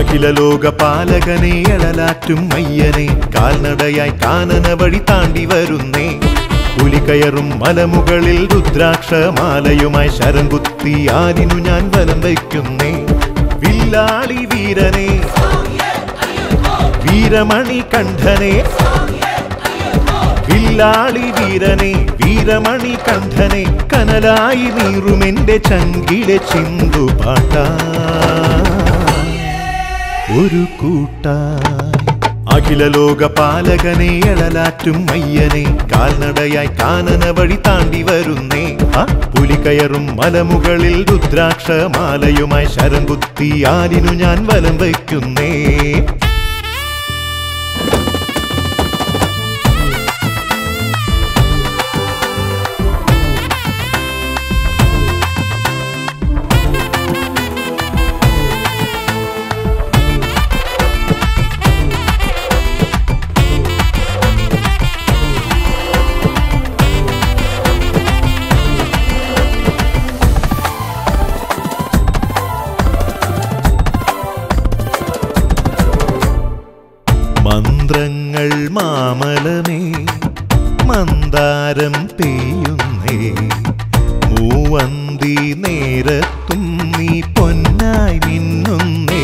അഖില ലോക പാലകനെ എഴലാറ്റും മയ്യനെ കാൽനടയായി കാനന വഴി താണ്ടി വരുന്നേ പുലി കയറും മലമുകളിൽ രുദ്രാക്ഷമാലയുമായി ശരം കുത്തി ആരിനു ഞാൻ വലം വയ്ക്കുന്നേ വില്ലാളി വീരനെ വീരമണി കണ്ഠനെ വില്ലാളി വീരനെ വീരമണി കണ്ഠനെ കനലായി നീറുമെന്റെ ചങ്കിലെ ചിന്തുപാട്ട ഒരു കൂട്ടായി അഖില ലോക പാലകനെ എഴലാറ്റും മയ്യനെ കാൽനടയായി കാനന വഴി താണ്ടി വരുന്നേ ആ പുലി കയറും മലമുകളിൽ രുദ്രാക്ഷമാലയുമായി ശരം കുത്തി ആരിനു ഞാൻ വലം വയ്ക്കുന്നേ മന്ത്രങ്ങൾ മാമലമേ മന്ദാരം പെയ്യുന്നേ മൂവന്തി നേരത്തും നീ പൊന്നായി മിന്നുന്നേ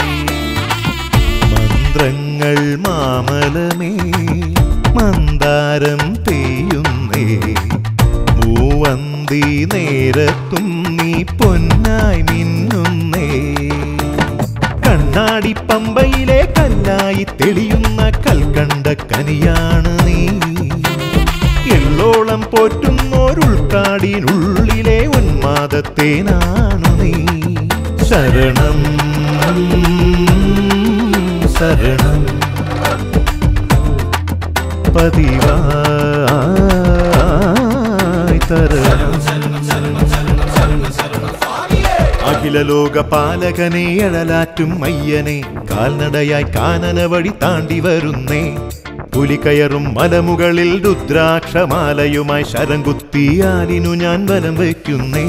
മന്ത്രങ്ങൾ മാമലമേ മന്ദാരം പെയ്യുന്നേ മൂവന്തി നേരത്തും നീ പൊന്നായി മിന്നുന്നേ കണ്ണാടി പമ്പയിലെ കല്ലായി തെളിയുന്ന കൽക്കണ്ട കനിയാണ് നീ എള്ളോളം പോറ്റുന്നോരുൾക്കാടിനുള്ളിലെ ഉന്മാദത്തേനാണു നീ ശരണം ശരണം പതിവായി തരണം അഖില ലോക പാലകനെ എഴലാറ്റും മയ്യനെ കാൽനടയായി കാനന വഴി താണ്ടി വരുന്നേ പുലി കയറും മലമുകളിൽ രുദ്രാക്ഷമാലയുമായി ശരം കുത്തിയാലിനു ഞാൻ വലം വയ്ക്കുന്നേ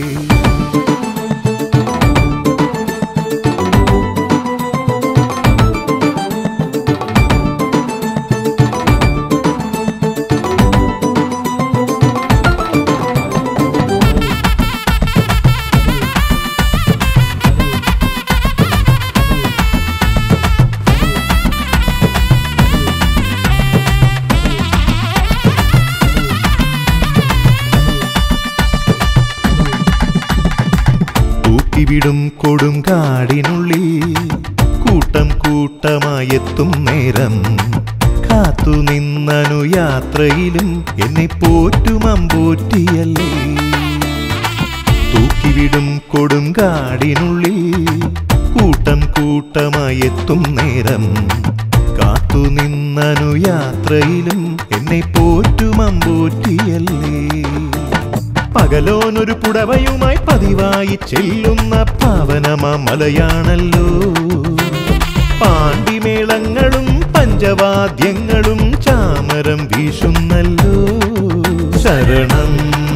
തൂക്കിവിടും കൊടുങ്കാടിനുള്ളിൽ കൂട്ടം കൂട്ടമായെത്തും നേരം കാത്തു നിന്നനു യാത്രയിലും എന്നെ പോറ്റുമമ്പോറ്റിയല്ലേ തൂക്കിവിടും കൊടുങ്കാടിനുള്ളിൽ കൂട്ടം കൂട്ടമായെത്തും നേരം കാത്തു നിന്നനു യാത്രയിലും എന്നെ പോറ്റുമമ്പോറ്റിയല്ലേ പകലോനൊരു പുടവയുമായി പതിവായി ചെല്ലുന്ന പാവനമാ മലയാണല്ലോ പാണ്ടിമേളങ്ങളും പഞ്ചവാദ്യങ്ങളും ചാമരം വീശുന്നല്ലോ ശരണം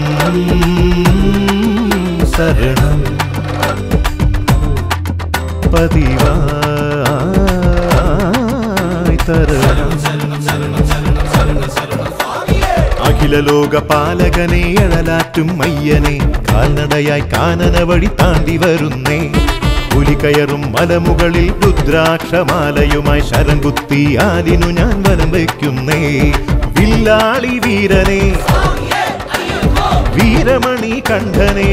ശരണം പതിവായി തരണം അഖില ലോക പാലകനെ എഴലാറ്റും മയ്യനെ കാൽനടയായി കാനന വഴി താണ്ടി വരുന്നേ പുലി കയറും മലമുകളിൽ രുദ്രാക്ഷമാലയുമായി ശരം കുത്തി ആലിനു ഞാൻ വലം വയ്ക്കുന്നേ വില്ലാളി വീരനെ വീരമണി കണ്ഠനെ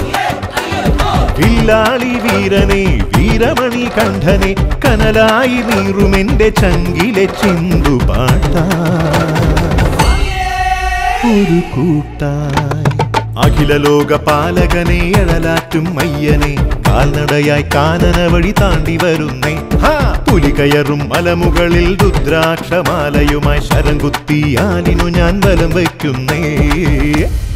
വില്ലാളി വീരനെ വീരമണി കണ്ഠനെ കനലായി നീറുമെന്റെ ചങ്കിലെ ചിന്തുപാട്ട ഒരു കൂട്ടായി അഖില ലോക പാലകനെ എഴലാറ്റും മയ്യനെ കാൽനടയായി കാനന വഴി താണ്ടി വരുന്നേ ഹാ! പുലി കയറും മലമുകളിൽ രുദ്രാക്ഷമാലയുമായി ശരം കുത്തി ആലിനു ഞാൻ ബലം വയ്ക്കുന്നേ